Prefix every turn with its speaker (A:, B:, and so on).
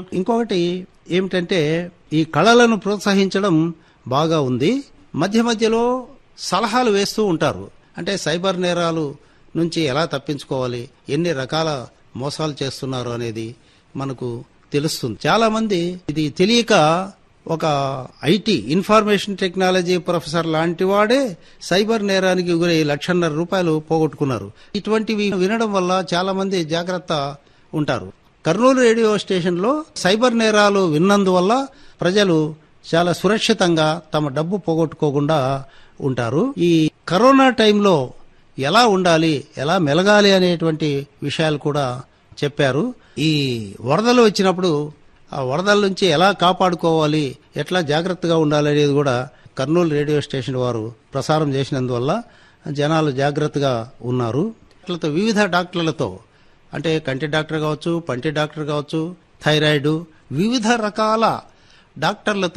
A: ఇంకొకటి ఏమిటంటే ఈ కళలను ప్రోత్సహించడం బాగా ఉంది మధ్య మధ్యలో సలహాలు వేస్తూ ఉంటారు అంటే సైబర్ నేరాలు నుంచి ఎలా తప్పించుకోవాలి ఎన్ని రకాల మోసాలు చేస్తున్నారు అనేది మనకు తెలుస్తుంది చాలా మంది ఇది తెలియక ఒక ఐటీ ఇన్ఫర్మేషన్ టెక్నాలజీ ప్రొఫెసర్ లాంటి వాడే సైబర్ నేరానికి గురై లక్షన్నర రూపాయలు పోగొట్టుకున్నారు ఇటువంటివి వినడం వల్ల చాలా మంది జాగ్రత్త ఉంటారు కర్నూలు రేడియో స్టేషన్లో సైబర్ నేరాలు విన్నందువల్ల ప్రజలు చాలా సురక్షితంగా తమ డబ్బు పోగొట్టుకోకుండా ఉంటారు ఈ కరోనా టైంలో ఎలా ఉండాలి ఎలా మెలగాలి అనేటువంటి విషయాలు కూడా చెప్పారు ఈ వరదలు వచ్చినప్పుడు ఆ వరదల నుంచి ఎలా కాపాడుకోవాలి ఎట్లా జాగ్రత్తగా ఉండాలి అనేది కూడా కర్నూలు రేడియో స్టేషన్ వారు ప్రసారం చేసినందువల్ల జనాలు జాగ్రత్తగా ఉన్నారు డాక్టర్లతో వివిధ డాక్టర్లతో అంటే కంటి డాక్టర్ కావచ్చు పంటి డాక్టర్ కావచ్చు థైరాయిడ్ వివిధ రకాల డాక్టర్లతో